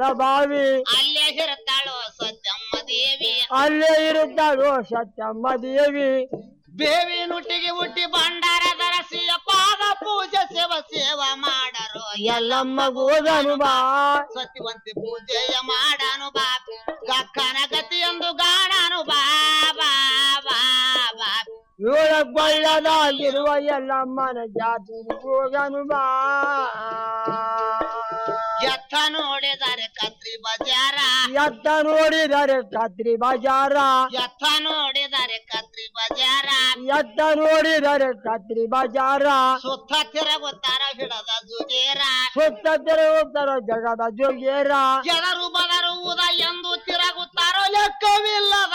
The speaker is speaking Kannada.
ಬಾವಿ ಅಲ್ಲೇ ಇರುತ್ತಾಳು ಸತ್ಯಮ್ಮ ದೇವಿ ಅಲ್ಲೇ ಇರುತ್ತಾಳು ಸತ್ಯಮ್ಮ ದೇವಿ ಬೇವಿ ನುಟ್ಟಿಗೆ ಹುಟ್ಟಿ ಭಂಡಾರ ಧರಸಿಯ ಪಾದ ಪೂಜೆ ಸೇವ ಸೇವ ಮಾಡರು ಎಲ್ಲಮ್ಮ ಗೋದನು ಬಾ ಸತ್ಯವಂತಿ ಪೂಜೆಯ ಮಾಡಾನು ಬಾ ಗಕ್ಕನ ಗತಿಯೊಂದು ಗಾಣಾನು ಬಾ ಬಾ ಬಾ ಬಾ ಏಳಗೊಳ್ಳದಾಗಿರುವ ಎಲ್ಲಮ್ಮನ ಜಾತಿ ಹೋಗನು ಬಾ ಎತ್ತ ನೋಡಿದರೆ ಕತ್ರಿ ಬಜಾರ ಎತ್ತ ನೋಡಿದರೆ ಕತ್ರಿ ಬಜಾರ ಎತ್ತ ನೋಡಿದರೆ ಕತ್ರಿ ಬಜಾರ ಎತ್ತ ನೋಡಿದರೆ ಕತ್ರಿ ಬಜಾರ ಸುತ್ತ ತಿರುಗುತ್ತಾರ ಹಿಡದ ಜುಗೇರ ಸುತ್ತ ತಿರುಗುತ್ತರ ಜಗದ ಜೋಗೇರ ಎದರು ಬದರು ಉದ ಎಂದು ತಿರುಗುತ್ತಾರೋ ಲೆಕ್ಕವಿಲ್ಲದ